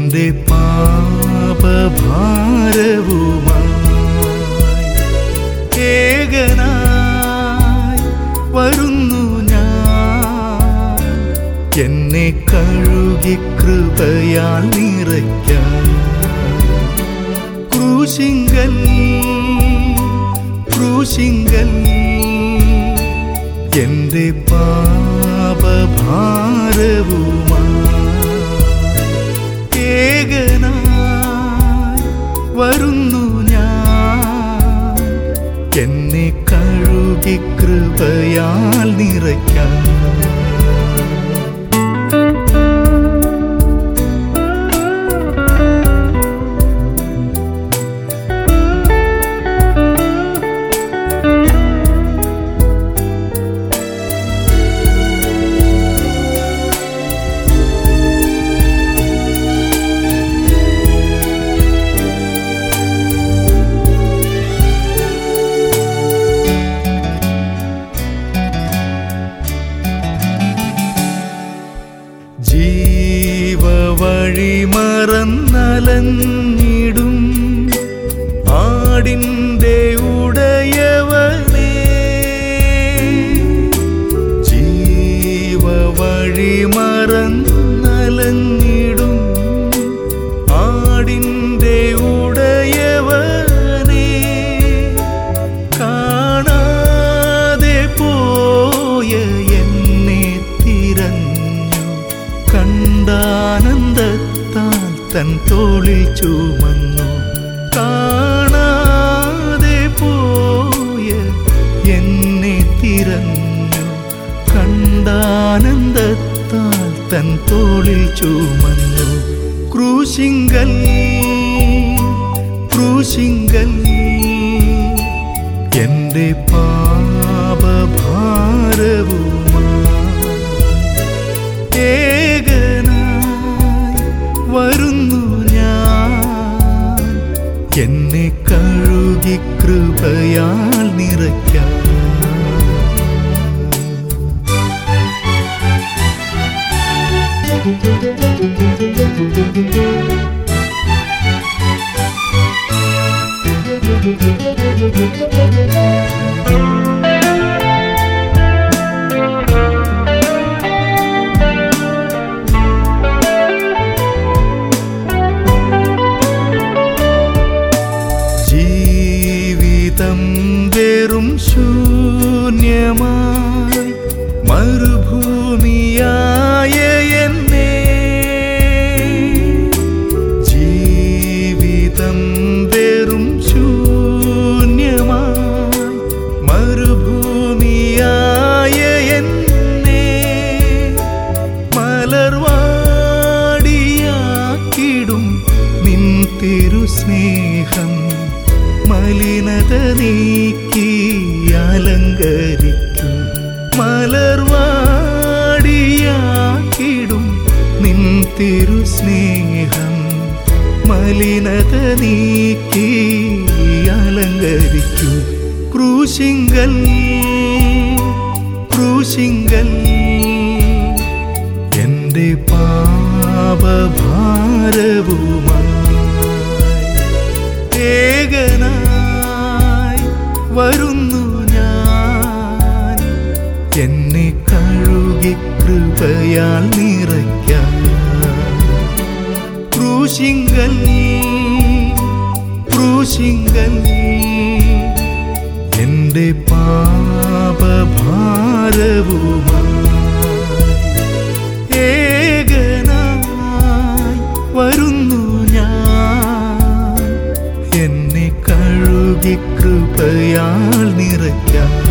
എന്റെ പാപഭാരവുമായി ഏകനായി വരുന്നു ഞാൻ എന്നെ കഴുകി കൃപയാൽ നിറയ്ക്കാൻ ക്രൂശിങ്കൽ ക്രൂശിങ്കൽ എന്റെ പാപഭാരവുമായി ഏകനായി വരുന്നു ഞാൻ എന്നെ കഴുകി കൃപയാൽ നിറയ്ക്കാൻ ജീവവഴി മറന്നലഞ്ഞിടും ആടിൻ്റെ ഉടയവനേ ജീവവഴി മറന്നലഞ്ഞിടും ആടിൻ്റെ ഉടയവനേ കാണാതെ പോയ എന്നെ തിരഞ്ഞു കണ്ടാനന്ദത്താൽ തൻ തോളിൽ ചുമന്നു കാണാതെ പോയ എന്നെ തിരഞ്ഞു കണ്ടാനന്ദത്താൽ തൻ തോളിൽ ചുമന്നു ക്രൂശിങ്കൽ ക്രൂശിങ്കൽ എന്റെ പാപഭാരവുമായി ഏകനായി വരുന്നു ഞാൻ എന്നെ കഴുകി കൃപയാൽ നിറയ്ക്കാൻ ജീവിതം വെറും ശൂന്യമായി മരുഭൂമിയായ എന്നെ ജീവിതം വെറും ശൂന്യമായി മരുഭൂമിയായ എന്നെ മലർവാടിയാക്കിടും നിൻ തിരുസ്നേഹം മലിനത നീക്കി അലങ്കരിക്കും മലർവാടിയാക്കിടും നിൻ തിരുസ്നേഹം മലിനത നീക്കി അലങ്കരിക്കും ക്രൂശിങ്കൽ ക്രൂശിങ്കൽ എന്റെ പാപഭാരവുമായി ഏകനായി വരുന്നു ഞാൻ എന്നെ കഴുകി കൃപയാൽ നിറയ്ക്കാൻ ക്രൂശിങ്കൽ ക്രൂശിങ്കൽ എന്റെ പാപഭാരവുമായി ഏകനായി വരുന്നു ഞാൻ എന്നെ കഴുകി കൃപയാൽ നിറയ്ക്കാൻ